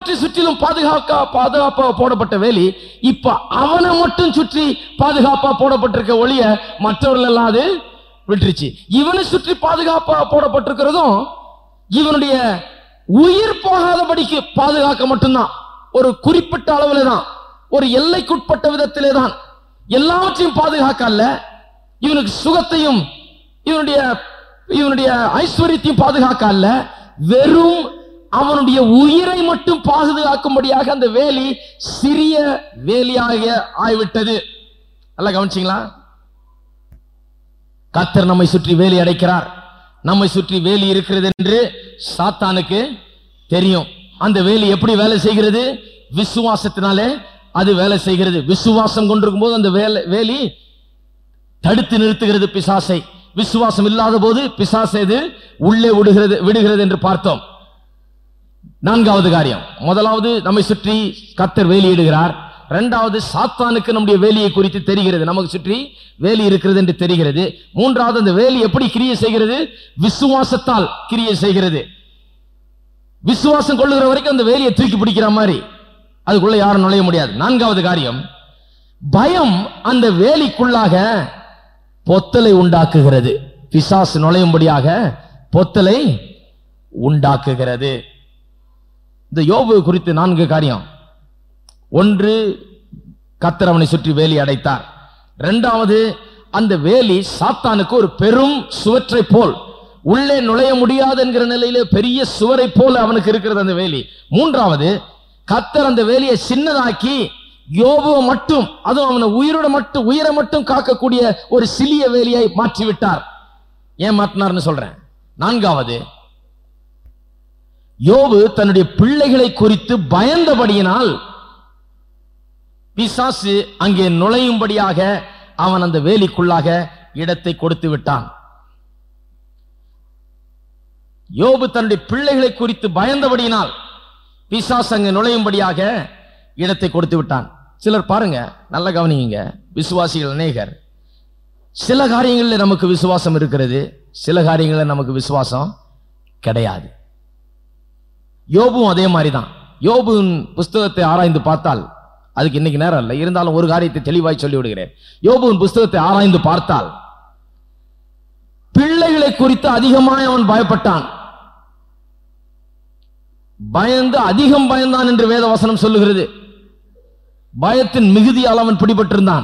எல்லாவற்றையும் சுற்றிலும் பாதுகாக்க பாதுகாப்பா போடப்பட்ட வேலி இப்ப அவனை மட்டும் சுற்றி பாதுகாப்பா போடப்பட்டிருக்க ஒளிய மற்றவர்கள் எல்லாம் அது விட்டுருச்சு இவனை சுற்றி பாதுகாப்பா போடப்பட்டிருக்கிறதும் இவனுடைய உயிர் போகாதபடிக்கு பாதுகாக்க மட்டும்தான் ஒரு குறிப்பிட்ட அளவுல தான் ஒரு எல்லைக்குட்பட்ட விதத்திலே தான் எல்லாவற்றையும் பாதுகாக்க அல்ல இவனுக்கு சுகத்தையும் இவனுடைய இவனுடைய ஐஸ்வர்யத்தையும் பாதுகாக்க அல்ல வெறும் அவனுடைய உயிரை மட்டும் பாதுகாக்கும்படியாக அந்த வேலி சிறிய வேலியாக ஆய்விட்டது நல்லா கவனிச்சிங்களா கர்த்தர் நம்மை சுற்றி வேலி அடைக்கிறார் நம்மை சுற்றி வேலி இருக்கிறது என்று சாத்தானுக்கு தெரியும் அந்த வேலி எப்படி வேலை செய்கிறது விசுவாசத்தினாலே அது வேலை செய்கிறது விசுவாசம் கொண்டிருக்கும் போது அந்த வேலை வேலி தடுத்து நிறுத்துகிறது பிசாசை விசுவாசம் இல்லாத போது பிசாசை இது உள்ளே விடுகிறது விடுகிறது என்று பார்த்தோம் நான்காவது காரியம் முதலாவது நம்மை சுற்றி கத்தர் வேலியிடுகிறார் இரண்டாவது சாத்தானுக்கு நம்முடைய வேலியை குறித்து தெரிகிறது நமக்கு சுற்றி வேலி இருக்கிறது என்று தெரிகிறது மூன்றாவது அந்த வேலி எப்படி கிரியை செய்கிறது விசுவாசத்தால் கிரியை செய்கிறது விசுவாசம் கொள்ளுகிற வரைக்கும் அந்த வேலியை தூக்கி பிடிக்கிற மாதிரி அதுக்குள்ள யாரும் நுழைய முடியாது நான்காவது காரியம் பயம் அந்த வேலிக்குள்ளாக பொத்தலை உண்டாக்குகிறது பிசாசு நுழையும்படியாக பொத்தலை உண்டாக்குகிறது இந்த யோபு குறித்து நான்கு காரியம் ஒன்று கத்தர் அவனை சுற்றி வேலி அடைத்தார் இரண்டாவது அந்த வேலி சாத்தானுக்கு ஒரு பெரும் சுவற்றை போல் உள்ளே நுழைய முடியாது என்கிற நிலையிலே பெரிய சுவரை போல அவனுக்கு இருக்கிறது அந்த வேலி மூன்றாவது கத்தர் அந்த வேலியை சின்னதாக்கி யோபுவை மட்டும் அதுவும் அவனை உயிரோட மட்டும் உயிரை மட்டும் காக்கக்கூடிய ஒரு சிறிய வேலியை மாற்றி விட்டார் ஏன் மாற்றினார்னு சொல்றேன் நான்காவது யோபு தன்னுடைய பிள்ளைகளை குறித்து பயந்தபடியினால் பிசாசு அங்கே நுழையும்படியாக அவன் அந்த வேலிக்குள்ளாக இடத்தை கொடுத்து விட்டான் யோபு தன்னுடைய பிள்ளைகளை குறித்து பயந்தபடியினால் பிசாசு அங்கே நுழையும்படியாக இடத்தை கொடுத்து விட்டான் சிலர் பாருங்க நல்ல கவனிங்க விசுவாசிகள் அநேகர் சில காரியங்களில் நமக்கு விசுவாசம் இருக்கிறது சில காரியங்களில் நமக்கு விசுவாசம் கிடையாது யோபும் அதே மாதிரி தான் யோபுவின் புஸ்தகத்தை ஆராய்ந்து பார்த்தால் அதுக்கு இன்னைக்கு நேரம் இல்லை இருந்தாலும் ஒரு காரியத்தை தெளிவாய் சொல்லி விடுகிறேன் யோபுவின் புஸ்தகத்தை ஆராய்ந்து பார்த்தால் பிள்ளைகளை குறித்து அதிகமாய் அவன் பயப்பட்டான் பயந்து அதிகம் பயந்தான் என்று வேத வசனம் சொல்லுகிறது பயத்தின் மிகுதியால் அவன் பிடிபட்டிருந்தான்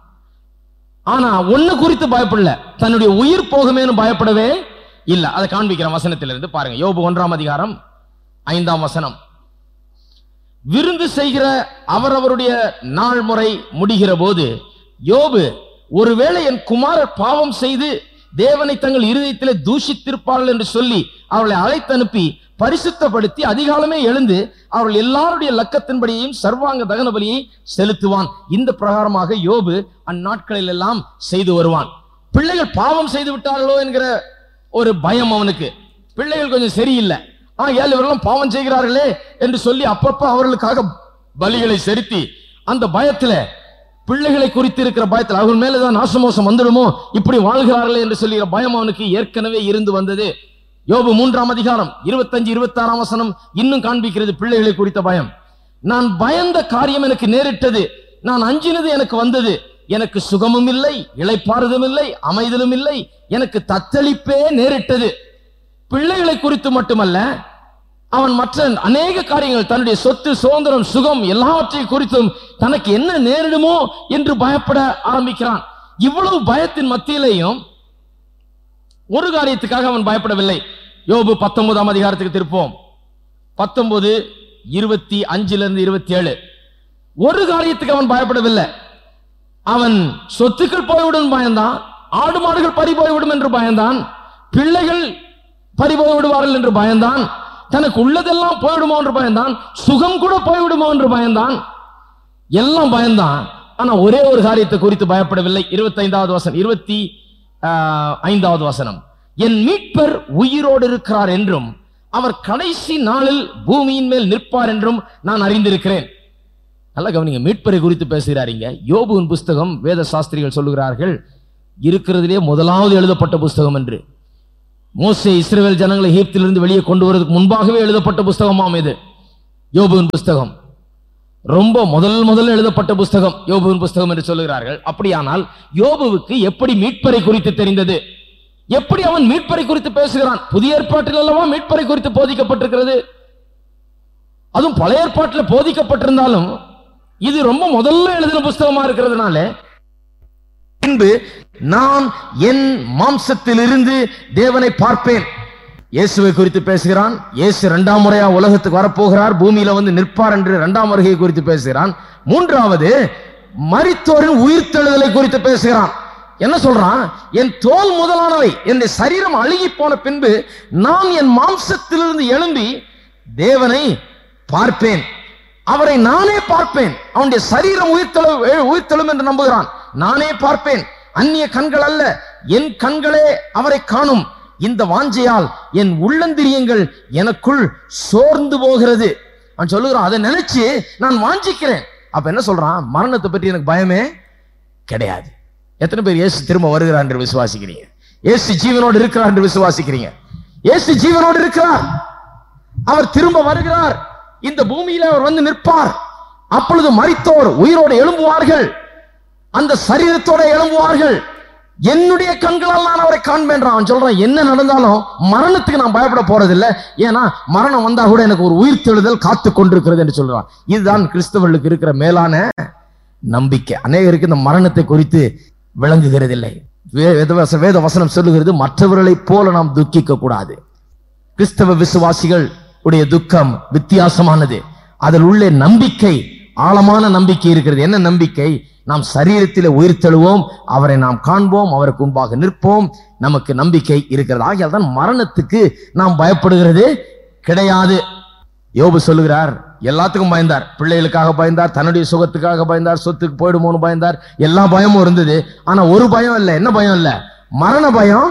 ஆனா ஒண்ணு குறித்து பயப்படல தன்னுடைய உயிர் போகுமேனு பயப்படவே இல்ல அதை காண்பிக்கிற வசனத்திலிருந்து பாருங்க யோபு ஒன்றாம் அதிகாரம் ஐந்தாம் வசனம் விருந்து செய்கிற அவரவருடைய நாள் முறை முடிகிற போது யோபு ஒருவேளை என் குமாரர் பாவம் செய்து தேவனை தங்கள் இருதயத்திலே தூஷித்திருப்பார்கள் என்று சொல்லி அவளை அழைத்தனுப்பி பரிசுத்தப்படுத்தி அதிகாலமே எழுந்து அவர்கள் எல்லாருடைய லக்கத்தின்படியையும் சர்வாங்க தகன பலியை செலுத்துவான் இந்த பிரகாரமாக யோபு அந்நாட்களில் எல்லாம் செய்து வருவான் பிள்ளைகள் பாவம் செய்து விட்டார்களோ என்கிற ஒரு பயம் அவனுக்கு பிள்ளைகள் கொஞ்சம் சரியில்லை ஆ ஏழு இவரெல்லாம் பாவம் செய்கிறார்களே என்று சொல்லி அப்பப்ப அவர்களுக்காக பலிகளை செலுத்தி அந்த பயத்துல பிள்ளைகளை குறித்து இருக்கிற பயத்தில் அவர்கள் மேலதான் நாசமோசம் வந்துடுமோ இப்படி வாழ்கிறார்களே என்று சொல்லுகிற பயம் அவனுக்கு ஏற்கனவே இருந்து வந்தது யோபு மூன்றாம் அதிகாரம் இருபத்தஞ்சு இருபத்தி ஆறாம் வசனம் இன்னும் காண்பிக்கிறது பிள்ளைகளை குறித்த பயம் நான் பயந்த காரியம் எனக்கு நேரிட்டது நான் அஞ்சினது எனக்கு வந்தது எனக்கு சுகமும் இல்லை இளைப்பாறுதலும் இல்லை அமைதலும் இல்லை எனக்கு தத்தளிப்பே நேரிட்டது பிள்ளைகளை குறித்து மட்டுமல்ல அவன் மற்ற அநேக காரியங்கள் தன்னுடைய சொத்து சுதந்திரம் சுகம் எல்லாவற்றையும் குறித்தும் தனக்கு என்ன நேரிடுமோ என்று பயப்பட ஆரம்பிக்கிறான் இவ்வளவு பயத்தின் மத்தியிலேயும் ஒரு காரியத்துக்காக அவன் பயப்படவில்லை யோபு பத்தொன்பதாம் அதிகாரத்துக்கு திருப்போம் பத்தொன்பது இருபத்தி அஞ்சுல இருந்து இருபத்தி ஏழு ஒரு காரியத்துக்கு அவன் பயப்படவில்லை அவன் சொத்துக்கள் போய்விடும் பயந்தான் ஆடு மாடுகள் பறி போய்விடும் என்று பயந்தான் பிள்ளைகள் பறி போய் விடுவார்கள் என்று பயந்தான் தனக்கு உள்ளதெல்லாம் போய்விடுமோ என்று பயந்தான் சுகம் கூட போய்விடுமோ என்று பயந்தான் எல்லாம் பயந்தான் ஆனா ஒரே ஒரு காரியத்தை குறித்து பயப்படவில்லை இருபத்தைந்தாவது வசனம் இருபத்தி ஆஹ், ஐந்தாவது வசனம் என் மீட்பர் உயிரோடு இருக்கிறார் என்றும் அவர் கடைசி நாளில் பூமியின் மேல் நிற்பார் என்றும் நான் அறிந்திருக்கிறேன் நல்லா கவனிங்க மீட்பரை குறித்து பேசுகிறாருங்க யோபுவின் புஸ்தகம் வேத சாஸ்திரிகள் சொல்லுகிறார்கள் இருக்கிறதுலே முதலாவது எழுதப்பட்ட புஸ்தகம் என்று மோசே இஸ்ரவேல் ஜனங்களை எகிப்திலிருந்து வெளியே கொண்டு வருவதற்கு முன்பாகவே எழுதப்பட்ட புஸ்தகமாம் இது யோபுவின் புஸ்தகம் ரொம்ப முதல் முதல்ல எழுதப்பட்ட புஸ்தகம் யோபுவின் புஸ்தகம் என்று சொல்லுகிறார்கள் அப்படியானால் யோபுவுக்கு எப்படி மீட்பரை குறித்து தெரிந்தது எப்படி அவன் மீட்பரை குறித்து பேசுகிறான் புதிய ஏற்பாட்டில் அல்லவா மீட்பரை குறித்து போதிக்கப்பட்டிருக்கிறது அதுவும் பழைய ஏற்பாட்டில் போதிக்கப்பட்டிருந்தாலும் இது ரொம்ப முதல்ல எழுதின புஸ்தகமா இருக்கிறதுனால பின்பு நான் என் மாம்சத்திலிருந்து தேவனை பார்ப்பேன் இயேசுவை குறித்து பேசுகிறான் இயேசு இரண்டாம் முறையா உலகத்துக்கு வரப்போகிறார் பூமியில வந்து நிற்பார் என்று இரண்டாம் வருகை குறித்து பேசுகிறான் மூன்றாவது மரித்தோரின் உயிர்த்தெழுதலை குறித்து பேசுகிறான் என்ன சொல்றான் என் தோல் முதலானவை என் சரீரம் அழுகி போன பின்பு நான் என் மாம்சத்திலிருந்து எழும்பி தேவனை பார்ப்பேன் அவரை நானே பார்ப்பேன் அவனுடைய சரீரம் உயிர்த்தெழு உயிர்த்தெழும் என்று நம்புகிறான் நானே பார்ப்பேன் அந்நிய கண்கள் அல்ல என் கண்களே அவரை காணும் இந்த வாஞ்சையால் என் உள்ளந்திரியங்கள் எனக்குள் சோர்ந்து போகிறது அவன் சொல்லுகிறான் அதை நினைச்சு நான் வாஞ்சிக்கிறேன் அப்ப என்ன சொல்றான் மரணத்தை பற்றி எனக்கு பயமே கிடையாது எத்தனை பேர் இயேசு திரும்ப வருகிறார் என்று விசுவாசிக்கிறீங்க இயேசு ஜீவனோடு இருக்கிறார் என்று விசுவாசிக்கிறீங்க இயேசு ஜீவனோடு இருக்கிறார் அவர் திரும்ப வருகிறார் இந்த பூமியில அவர் வந்து நிற்பார் அப்பொழுது மரித்தோர் உயிரோடு எழும்புவார்கள் அந்த சரீரத்தோட எழும்புவார்கள் என்னுடைய கண்களால் நான் அவரை காண்பேன் அவன் சொல்றான் என்ன நடந்தாலும் மரணத்துக்கு நான் பயப்பட போறதில்லை ஏன்னா மரணம் வந்தா கூட எனக்கு ஒரு உயிர் தெழுதல் காத்து கொண்டிருக்கிறது என்று சொல்றான் இதுதான் கிறிஸ்தவர்களுக்கு இருக்கிற மேலான நம்பிக்கை அநேகருக்கு இந்த மரணத்தை குறித்து விளங்குகிறதில்லை வே- வேத வேத வசனம் சொல்லுகிறது மற்றவர்களைப் போல நாம் துக்கிக்க கூடாது கிறிஸ்தவ விசுவாசிகள் உடைய துக்கம் வித்தியாசமானது அதில் உள்ள நம்பிக்கை ஆழமான நம்பிக்கை இருக்கிறது என்ன நம்பிக்கை நாம் சரீரத்திலே உயிர்த்தெழுவோம் அவரை நாம் காண்போம் அவருக்கு முன்பாக நிற்போம் நமக்கு நம்பிக்கை இருக்கிறது ஆகையால் தான் மரணத்துக்கு நாம் பயப்படுகிறது கிடையாது யோபு சொல்லுகிறார் எல்லாத்துக்கும் பயந்தார் பிள்ளைகளுக்காக பயந்தார் தன்னுடைய சுகத்துக்காக பயந்தார் சொத்துக்கு போயிடுமோன்னு பயந்தார் எல்லா பயமும் இருந்தது ஆனா ஒரு பயம் இல்லை என்ன பயம் இல்லை மரண பயம்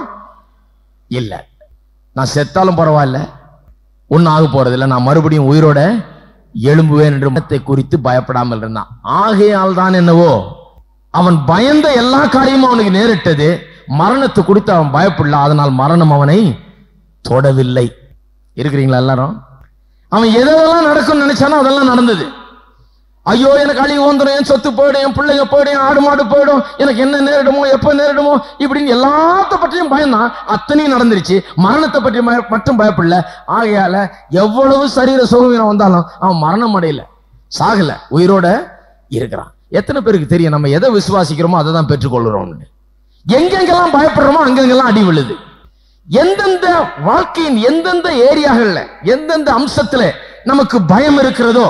இல்லை நான் செத்தாலும் பரவாயில்ல ஒன்னும் ஆக போறதில்லை நான் மறுபடியும் உயிரோட எழும்புவேன் என்று மரணத்தை குறித்து பயப்படாமல் இருந்தான் ஆகையால் தான் என்னவோ அவன் பயந்த எல்லா காரியமும் அவனுக்கு நேரிட்டது மரணத்தை குறித்து அவன் பயப்படல அதனால் மரணம் அவனை தொடவில்லை இருக்கிறீங்களா எல்லாரும் அவன் எதெல்லாம் நடக்கும்னு நினைச்சானோ அதெல்லாம் நடந்தது ஐயோ எனக்கு அழிவு வந்துடும் என் சொத்து போயிடும் என் பிள்ளைங்க போயிடும் என் ஆடு மாடு போயிடும் எனக்கு என்ன நேரிடுமோ எப்ப நேரிடுமோ இப்படின்னு எல்லாத்த பற்றியும் பயந்தான் அத்தனையும் நடந்துருச்சு மரணத்தை பற்றி மய- மட்டும் பயப்படல ஆகையால எவ்வளவு சரீர சுகவீனம் வந்தாலும் அவன் மரணம் அடையல சாகல உயிரோட இருக்கிறான் எத்தனை பேருக்கு தெரியும் நம்ம எதை விசுவாசிக்கிறோமோ அதை தான் பெற்றுக்கொள்கிறோம்னு எங்கெங்கெல்லாம் பயப்படுறோமோ அங்கெங்கெல்லாம் அடி விழுது எந்தெந்த வாழ்க்கையின் எந்தெந்த ஏரியாகள்ல எந்தெந்த அம்சத்துல நமக்கு பயம் இருக்கிறதோ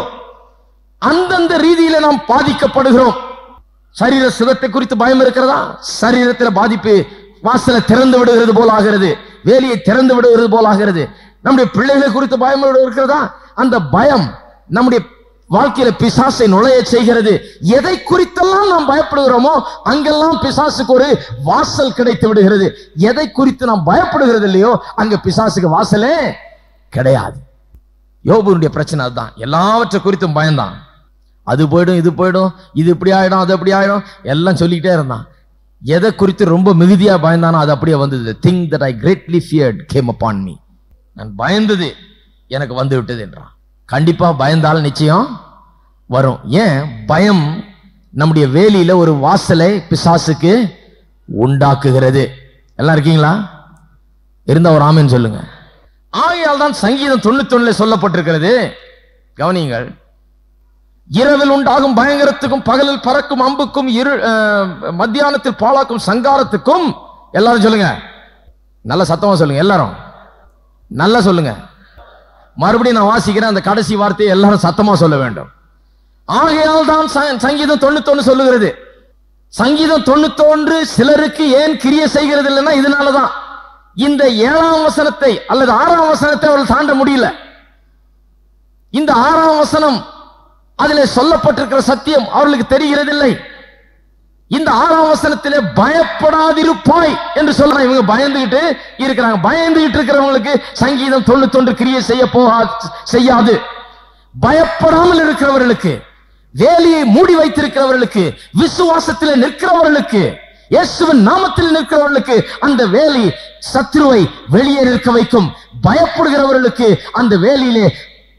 அந்தந்த ரீதியில நாம் பாதிக்கப்படுகிறோம் சரீர சுகத்தை குறித்து பயம் இருக்கிறதா சரீரத்தில் பாதிப்பு வாசலை திறந்து விடுகிறது போல் ஆகிறது வேலியை திறந்து விடுகிறது போல் ஆகிறது நம்முடைய பிள்ளைகளை குறித்து பயம் இருக்கிறதா அந்த பயம் நம்முடைய வாழ்க்கையில பிசாசை நுழைய செய்கிறது எதை குறித்தெல்லாம் நாம் பயப்படுகிறோமோ அங்கெல்லாம் பிசாசுக்கு ஒரு வாசல் கிடைத்து விடுகிறது எதை குறித்து நாம் பயப்படுகிறது இல்லையோ அங்க பிசாசுக்கு வாசலே கிடையாது யோபுனுடைய பிரச்சனை அதுதான் எல்லாவற்றை குறித்தும் பயந்தான் அது போயிடும் இது போயிடும் இது இப்படி ஆயிடும் அது அப்படி ஆயிடும் எல்லாம் சொல்லிக்கிட்டே இருந்தான் எதை குறித்து ரொம்ப மிகுதியா பயந்தானோ அது அப்படியே வந்தது thing that I greatly feared came upon me நான் பயந்தது எனக்கு வந்து விட்டது என்றான் கண்டிப்பா பயந்தால் நிச்சயம் வரும் ஏன் பயம் நம்முடைய வேலியில ஒரு வாசலை பிசாசுக்கு உண்டாக்குகிறது எல்லாம் இருக்கீங்களா இருந்தா ஒரு ஆமேன்னு சொல்லுங்க ஆகையால் தான் சங்கீதம் தொண்ணூத்தி சொல்லப்பட்டிருக்கிறது கவனியுங்கள் இரவில் உண்டாகும் பயங்கரத்துக்கும் பகலில் பறக்கும் அம்புக்கும் இரு அஹ், மத்தியானத்தில் பாழாக்கும் சங்காரத்துக்கும் எல்லாரும் சொல்லுங்க நல்ல சத்தமா சொல்லுங்க எல்லாரும் நல்லா சொல்லுங்க மறுபடியும் நான் வாசிக்கிறேன் அந்த கடைசி வார்த்தையை எல்லாரும் சத்தமா சொல்ல வேண்டும் ஆகையால் தான் ச- சங்கீதம் தொண்ணூத்தொன்னு சொல்லுகிறது சங்கீதம் தொண்ணூத்தொன்று சிலருக்கு ஏன் கிரிய செய்கிறது இல்லைன்னா இதனாலதான் இந்த ஏழாம் வசனத்தை அல்லது ஆறாம் வசனத்தை அவர்கள் தாண்ட முடியல இந்த ஆறாம் வசனம் அதிலே சொல்லப்பட்டிருக்கிற சத்தியம் அவர்களுக்கு தெரிகிறதில்லை இந்த ஆறாம் வசனத்திலே பயப்படாதிருப்பாய் என்று சொல்றாங்க இவங்க பயந்துகிட்டு இருக்கிறாங்க பயந்துகிட்டு இருக்கிறவங்களுக்கு சங்கீதம் தொண்ணூத்தொன்று கிரியை செய்ய போகா செய்யாது பயப்படாமல் இருக்கிறவர்களுக்கு வேலையை மூடி வைத்திருக்கிறவர்களுக்கு விசுவாசத்தில் நிற்கிறவர்களுக்கு இயேசுவின் நாமத்தில் நிற்கிறவர்களுக்கு அந்த வேலி சத்ருவை வெளியே நிற்க வைக்கும் பயப்படுகிறவர்களுக்கு அந்த வேலியிலே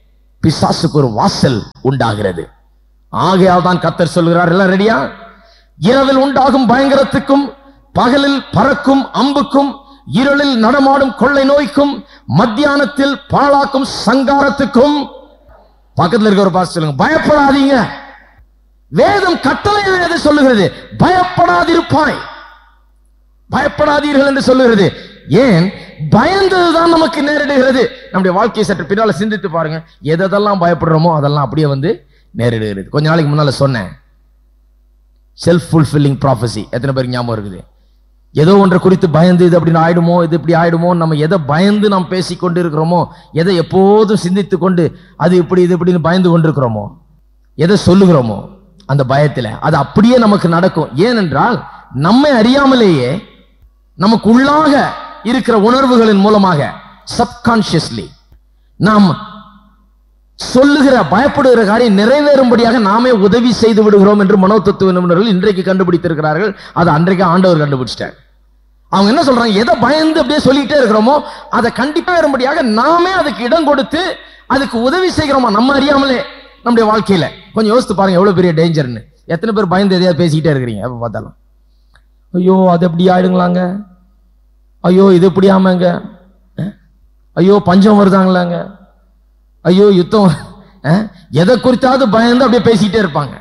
பிசாசுக்கு ஒரு வாசல் உண்டாகிறது ஆகையால் தான் கத்தர் சொல்கிறார் எல்லாம் ரெடியா இரவில் உண்டாகும் பயங்கரத்துக்கும் பகலில் பறக்கும் அம்புக்கும் இருளில் நடமாடும் கொள்ளை நோய்க்கும் மத்தியானத்தில் பாழாக்கும் சங்காரத்துக்கும் பக்கத்துல இருக்க ஒரு பாஸ் சொல்லுங்க பயப்படாதீங்க வேதம் கட்டளை எதை சொல்லுகிறது பயப்படாதிருப்பாய் பயப்படாதீர்கள் என்று சொல்லுகிறது ஏன் பயந்ததுதான் நமக்கு நேரிடுகிறது நம்முடைய வாழ்க்கையை சற்று பின்னால சிந்தித்து பாருங்க எதெல்லாம் பயப்படுறோமோ அதெல்லாம் அப்படியே வந்து நேரிடுகிறது கொஞ்ச நாளைக்கு முன்னால சொன்னேன் செல்ஃப் ஃபுல்ஃபில்லிங் ப்ராஃபஸி எத்தனை பேருக்கு ஞாபகம் இருக்குது ஏதோ ஒன்றை குறித்து பயந்து இது அப்படி ஆயிடுமோ இது இப்படி ஆயிடுமோ நம்ம எதை பயந்து நாம் பேசி கொண்டு இருக்கிறோமோ எதை எப்போதும் சிந்தித்து கொண்டு அது இப்படி இது இப்படின்னு பயந்து கொண்டிருக்கிறோமோ எதை சொல்லுகிறோமோ அந்த பயத்துல அது அப்படியே நமக்கு நடக்கும் ஏனென்றால் நம்மை அறியாமலேயே நமக்கு உள்ளாக இருக்கிற உணர்வுகளின் மூலமாக சப்கான்சியஸ்லி நாம் சொல்லுகிற பயப்படுகிற காரியம் நிறைவேறும்படியாக நாமே உதவி செய்து விடுகிறோம் என்று மனோதத்துவ நிபுணர்கள் இன்றைக்கு கண்டுபிடித்திருக்கிறார்கள் அது அன்றைக்கு ஆண்டவர் கண்டுபிடிச்சிட்டார் அவங்க என்ன சொல்றாங்க எதை பயந்து அப்படியே சொல்லிட்டே இருக்கிறோமோ அதை கண்டிப்பா வரும்படியாக நாமே அதுக்கு இடம் கொடுத்து அதுக்கு உதவி செய்கிறோமா நம்ம அறியாமலே நம்முடைய வாழ்க்கையில கொஞ்சம் யோசித்து பாருங்க எவ்வளவு பெரிய டேஞ்சர்னு எத்தனை பேர் பயந்து எதையாவது பேசிக்கிட்டே இருக்கிறீங்க எப்ப பார்த்தாலும் ஐயோ அது எப்படி ஆயிடுங்களாங்க ஐயோ இது எப்படி ஆமாங்க அஹ்? ஐயோ பஞ்சம் வருதாங்களாங்க ஐயோ யுத்தம் அஹ்? எதை குறித்தாவது பயந்து அப்படியே பேசிக்கிட்டே இருப்பாங்க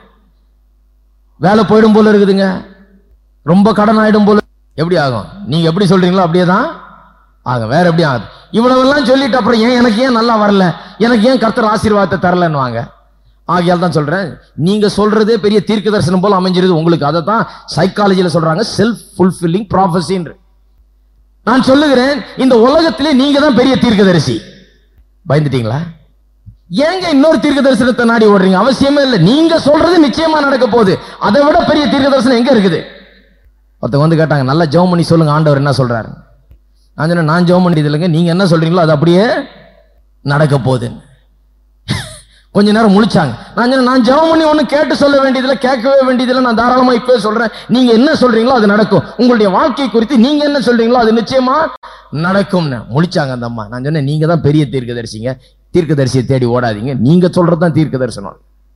வேலை போயிடும் போல இருக்குதுங்க ரொம்ப கடன் ஆயிடும் போல எப்படி ஆகும் நீங்க எப்படி சொல்றீங்களோ அப்படியே தான் ஆகும் வேற எப்படி ஆகுது இவ்வளவெல்லாம் சொல்லிட்டு அப்புறம் ஏன் எனக்கு ஏன் நல்லா வரல எனக்கு ஏன் கர்த்தர் ஆசீர்வாதத்தை தரலன்னுவாங்க ஆகையால் தான் சொல்றேன் நீங்க சொல்றதே பெரிய தீர்க்க தரிசனம் போல அமைஞ்சிருது உங்களுக்கு அதை தான் சைக்காலஜில சொல்றாங்க செல்ஃப் ஃபுல்ஃபில்லிங் ப்ராஃபஸின்னு நான் சொல்லுகிறேன் இந்த உலகத்திலே நீங்க தான் பெரிய தீர்க்கதரிசி பயந்துட்டீங்களா ஏங்க இன்னொரு தீர்க்க தரிசனத்தை நாடி ஓடுறீங்க அவசியமே இல்லை நீங்க சொல்றது நிச்சயமா நடக்க போகுது அதை விட பெரிய தீர்க்க தரிசனம் எங்க இருக்குது ஒருத்தவங்க வந்து கேட்டாங்க நல்லா ஜெபம் பண்ணி சொல்லுங்க ஆண்டவர் என்ன சொல்றாரு நான் சொன்னேன் நான் ஜெபம் பண்ணியது இல்லைங்க நீங்க என்ன சொல்றீங்களோ அது அப்படியே நடக்க போகுதுன்னு கொஞ்ச நேரம் முழிச்சாங்க நான் சொன்னேன் நான் ஜெபம் பண்ணி ஒன்றும் கேட்டு சொல்ல வேண்டியதில்லை கேட்கவே வேண்டியதில்லை நான் தாராளமா இப்பவே சொல்றேன் நீங்க என்ன சொல்றீங்களோ அது நடக்கும் உங்களுடைய வாழ்க்கை குறித்து நீங்க என்ன சொல்றீங்களோ அது நிச்சயமா நடக்கும்னு முழிச்சாங்க அந்த அம்மா நான் சொன்னேன் நீங்க தான் பெரிய தீர்க்கதரிசிங்க தீர்க்கதரிசியை தேடி ஓடாதீங்க நீங்க சொல்றது தான் தீர்க்க தரிசனம்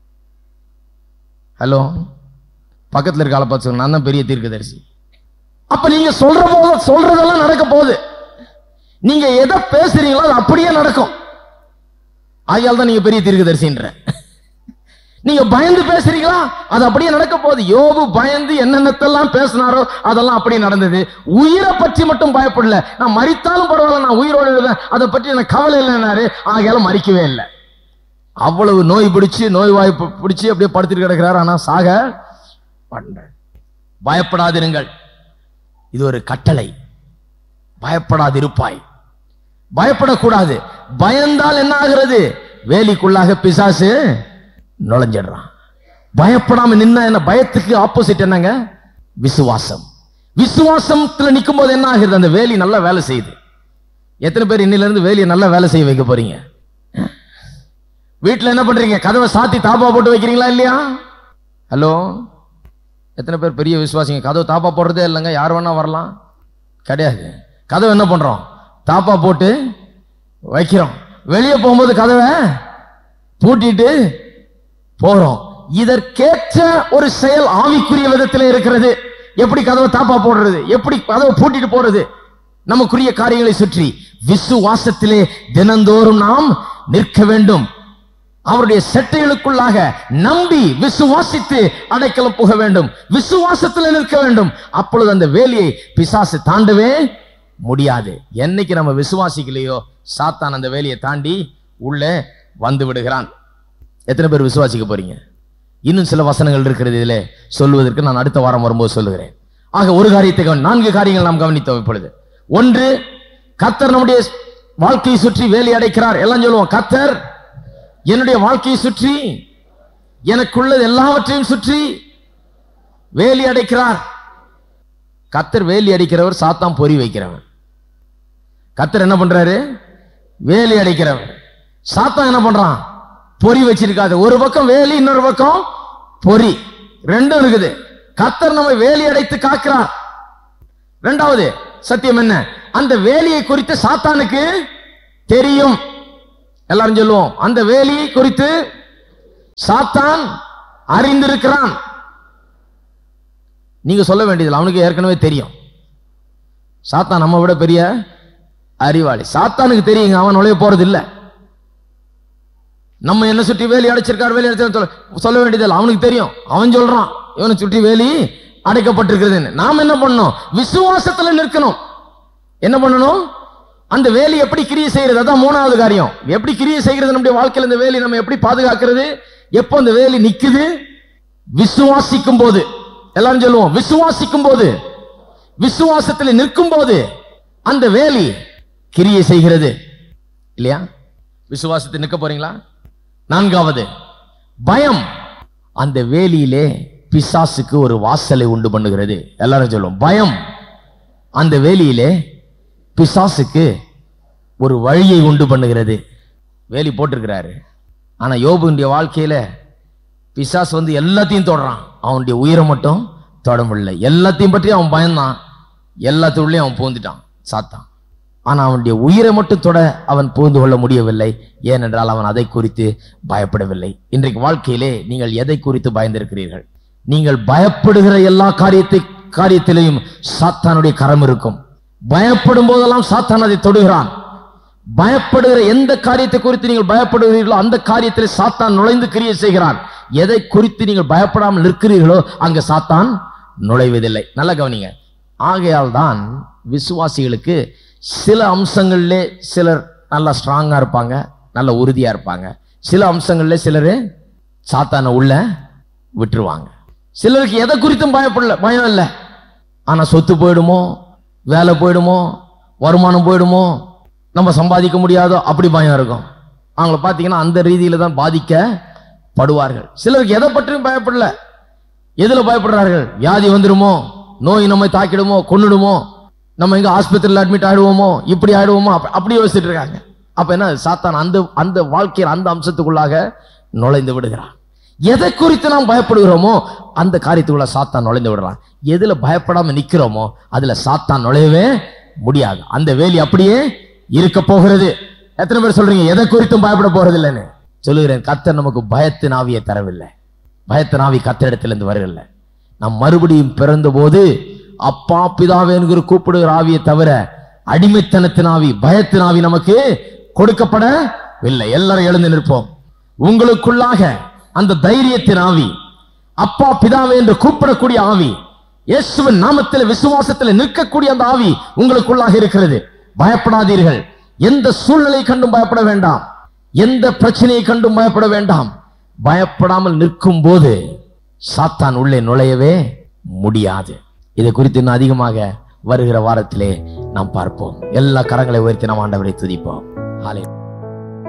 ஹலோ பக்கத்துல இருக்க ஆளை பார்த்து சொல்லுங்க, நான் தான் பெரிய தீர்க்கதரிசி அப்ப நீங்க சொல்ற போது சொல்றதெல்லாம் நடக்க போகுது நீங்க எதை பேசுறீங்களோ அது அப்படியே நடக்கும் ஆகையால் தான் நீங்க பெரிய தீர்க்கதரிசின்ற நீங்க பயந்து பேசுறீங்களா அது அப்படியே நடக்க போகுது யோபு பயந்து என்னென்னத்தெல்லாம் பேசினாரோ அதெல்லாம் அப்படியே நடந்தது உயிரை பற்றி மட்டும் பயப்படல நான் மரித்தாலும் பரவாயில்ல நான் உயிரோடு இருந்தேன் அதை பற்றி எனக்கு கவலை இல்லைனாரு ஆகையால மறிக்கவே இல்லை அவ்வளவு நோய் பிடிச்சு நோய் வாய் பி- பிடிச்சு அப்படியே படுத்துட்டு கிடக்கிறாரு ஆனா சாக பண்ண பயப்படாதிருங்கள் இது ஒரு கட்டளை பயப்படாதிருப்பாய் பயப்படக்கூடாது பயந்தால் என்ன ஆகிறது வேலிக்குள்ளாக பிசாசு நுழைஞ்சிடுறான் பயப்படாம நின்னா என்ன பயத்துக்கு ஆப்போசிட் என்னங்க விசுவாசம் விசுவாசத்துல நிற்கும் போது என்ன ஆகுது அந்த வேலி நல்லா வேலை செய்யுது எத்தனை பேர் இன்னில இருந்து வேலியை நல்லா வேலை செய்ய வைக்க போறீங்க வீட்டுல என்ன பண்றீங்க கதவை சாத்தி தாப்பா போட்டு வைக்கிறீங்களா இல்லையா ஹலோ எத்தனை பேர் பெரிய விசுவாசிங்க கதவு தாப்பா போடுறதே இல்லைங்க யார் வேணா வரலாம் கிடையாது கதவை என்ன பண்றோம் தாப்பா போட்டு வைக்கிறோம் வெளியே போகும்போது கதவை பூட்டிட்டு போறோம் இதற்கேற்ற ஒரு செயல் ஆவிக்குரிய விதத்தில் இருக்கிறது எப்படி கதவை தாப்பா போடுறது எப்படி கதவை பூட்டிட்டு போறது நமக்குரிய காரியங்களை சுற்றி விசுவாசத்திலே தினந்தோறும் நாம் நிற்க வேண்டும் அவருடைய செட்டைகளுக்குள்ளாக நம்பி விசுவாசித்து அடைக்கலம் புக வேண்டும் விசுவாசத்தில் நிற்க வேண்டும் அப்பொழுது அந்த வேலியை பிசாசு தாண்டவே முடியாது என்னைக்கு நம்ம விசுவாசிக்கலையோ சாத்தான் அந்த வேலியை தாண்டி உள்ளே வந்து விடுகிறான் எத்தனை பேர் விசுவாசிக்க போறீங்க இன்னும் சில வசனங்கள் இருக்கிறது இதிலே சொல்வதற்கு நான் அடுத்த வாரம் வரும்போது சொல்லுகிறேன் ஆக ஒரு காரியத்தை கவனி நான்கு காரியங்கள் நாம் கவனித்தோம் இப்பொழுது ஒன்று கத்தர் நம்முடைய வாழ்க்கையை சுற்றி வேலி அடைக்கிறார் எல்லாம் சொல்லுவோம் கத்தர் என்னுடைய வாழ்க்கையை சுற்றி எனக்குள்ளது எல்லாவற்றையும் சுற்றி வேலி அடைக்கிறார் கத்தர் வேலி அடிக்கிறவர் சாத்தான் பொறி வைக்கிறவன் கத்தர் என்ன பண்றாரு வேலி அடைக்கிறவன் சாத்தான் என்ன பண்றான் பொறி வச்சிருக்காது ஒரு பக்கம் வேலி இன்னொரு பக்கம் பொறி ரெண்டும் இருக்குது கத்தர் நம்மை வேலி அடைத்து காக்கிறார் ரெண்டாவது சத்தியம் என்ன அந்த வேலியை குறித்து சாத்தானுக்கு தெரியும் எல்லாரும் சொல்லுவோம் அந்த வேலியை குறித்து சாத்தான் அறிந்திருக்கிறான் நீங்க சொல்ல வேண்டியதில்லை அவனுக்கு ஏற்கனவே தெரியும் சாத்தான் நம்ம விட பெரிய அறிவாளி சாத்தானுக்கு தெரியுங்க அவன் நுழைய போறது இல்ல நம்ம என்ன சுற்றி வேலி அடைச்சிருக்கார் வேலி அடைச்சிருக்காரு சொல்ல- சொல்ல வேண்டியதில்லை அவனுக்கு தெரியும் அவன் சொல்றான் இவனை சுற்றி வேலி அடைக்கப்பட்டிருக்கிறது நாம் என்ன பண்ணணும் விசுவாசத்துல நிற்கணும் என்ன பண்ணணும் அந்த வேலி எப்படி கிரியை செய்யறது அதான் மூணாவது காரியம் எப்படி கிரியை செய்கிறது நம்முடைய வாழ்க்கையில இந்த வேலி நம்ம எப்படி பாதுகாக்கிறது எப்போ அந்த வேலி நிக்குது விசுவாசிக்கும் போது எல்லாரும் சொல்லுவோம் விசுவாசிக்கும் போது விசுவாசத்தில் நிற்கும் போது அந்த வேலி கிரியை செய்கிறது இல்லையா விசுவாசத்தில் நிற்க போறீங்களா நான்காவது பயம் அந்த வேலியிலே பிசாசுக்கு ஒரு வாசலை உண்டு பண்ணுகிறது எல்லாரும் சொல்லுவோம் பயம் அந்த வேலியிலே பிசாசுக்கு ஒரு வழியை உண்டு பண்ணுகிறது வேலி போட்டிருக்கிறாரு ஆனா யோபுடைய வாழ்க்கையில பிசாசு வந்து எல்லாத்தையும் தொடுறான் அவனுடைய உயிரை மட்டும் தொட முடியல எல்லாத்தையும் பற்றி அவன் பயந்தான் எல்லாத்துள்ளேயும் அவன் பூந்துட்டான் சாத்தான் ஆனா அவனுடைய உயிரை மட்டும் தொட அவன் புகுந்து கொள்ள முடியவில்லை ஏனென்றால் அவன் அதை குறித்து பயப்படவில்லை இன்றைக்கு வாழ்க்கையிலே நீங்கள் எதை குறித்து பயந்திருக்கிறீர்கள் நீங்கள் பயப்படுகிற எல்லா காரியத்தை காரியத்திலையும் சாத்தானுடைய கரம் இருக்கும் பயப்படும் போதெல்லாம் சாத்தான் அதை தொடுகிறான் பயப்படுகிற எந்த காரியத்தை குறித்து நீங்கள் பயப்படுகிறீர்களோ அந்த காரியத்தில் சாத்தான் நுழைந்து கிரியை செய்கிறான் எதை குறித்து நீங்கள் பயப்படாமல் நிற்கிறீர்களோ அங்க சாத்தான் நுழைவதில்லை நல்ல கவனிங்க ஆகையால் தான் விசுவாசிகளுக்கு சில அம்சங்களிலே சிலர் நல்லா ஸ்ட்ராங்கா இருப்பாங்க நல்ல உறுதியா இருப்பாங்க சில அம்சங்களிலே சிலர் சாத்தானை உள்ள விட்டுருவாங்க சிலருக்கு எதை குறித்தும் பயப்படல பயம் இல்லை ஆனா சொத்து போயிடுமோ வேலை போயிடுமோ வருமானம் போயிடுமோ நம்ம சம்பாதிக்க முடியாதோ அப்படி பயம் இருக்கும் அவங்கள பார்த்தீங்கன்னா அந்த ரீதியில தான் பாதிக்கப்படுவார்கள் சிலருக்கு எதை பற்றியும் பயப்படல எதுல பயப்படுறார்கள் வியாதி வந்துடுமோ நோய் நம்மை தாக்கிடுமோ கொன்னுடுமோ நம்ம எங்க ஆஸ்பத்திரியில் அட்மிட் ஆயிடுவோமோ இப்படி ஆயிடுவோமோ அப்ப- அப்படி யோசிச்சுட்டு இருக்காங்க அப்ப என்ன சாத்தான் அந்த அந்த வாழ்க்கையில் அந்த அம்சத்துக்குள்ளாக நுழைந்து விடுகிறான் எதை குறித்து நாம் பயப்படுகிறோமோ அந்த காரியத்துக்குள்ள சாத்தான் நுழைந்து விடுறான் எதுல பயப்படாம நிக்கிறோமோ அதுல சாத்தான் நுழையவே முடியாது அந்த வேலி அப்படியே இருக்க போகிறது எத்தனை பேர் சொல்றீங்க எதை குறித்தும் பயப்பட போறது இல்லைன்னு சொல்லுகிறேன் கர்த்தர் நமக்கு பயத்தின் ஆவியை தரவில்லை பயத்தின் ஆவி கத்தரிடத்திலிருந்து வரவில்லை நாம் மறுபடியும் பிறந்தபோது அப்பா பிதாவே என்கிற கூப்பிடுகிற ஆவியை தவிர அடிமைத்தனத்தின் ஆவி பயத்தின் ஆவி நமக்கு கொடுக்கப்படவில்லை எல்லாரும் எழுந்து நிற்போம் உங்களுக்குள்ளாக அந்த தைரியத்தின் ஆவி அப்பா பிதாவே என்று கூப்பிடக்கூடிய ஆவி இயேசுவின் நாமத்தில் விசுவாசத்தில் நிற்கக்கூடிய அந்த ஆவி உங்களுக்குள்ளாக இருக்கிறது பயப்படாதீர்கள் எந்த சூழ்நிலை கண்டும் பயப்பட வேண்டாம் எந்த பிரச்சனையை கண்டும் பயப்பட வேண்டாம் பயப்படாமல் நிற்கும் போது சாத்தான் உள்ளே நுழையவே முடியாது இதை குறித்து இன்னும் அதிகமாக வருகிற வாரத்திலே நாம் பார்ப்போம் எல்லா கரங்களை உயர்த்தி நாம் ஆண்டவரை துதிப்போம் ஹalleluya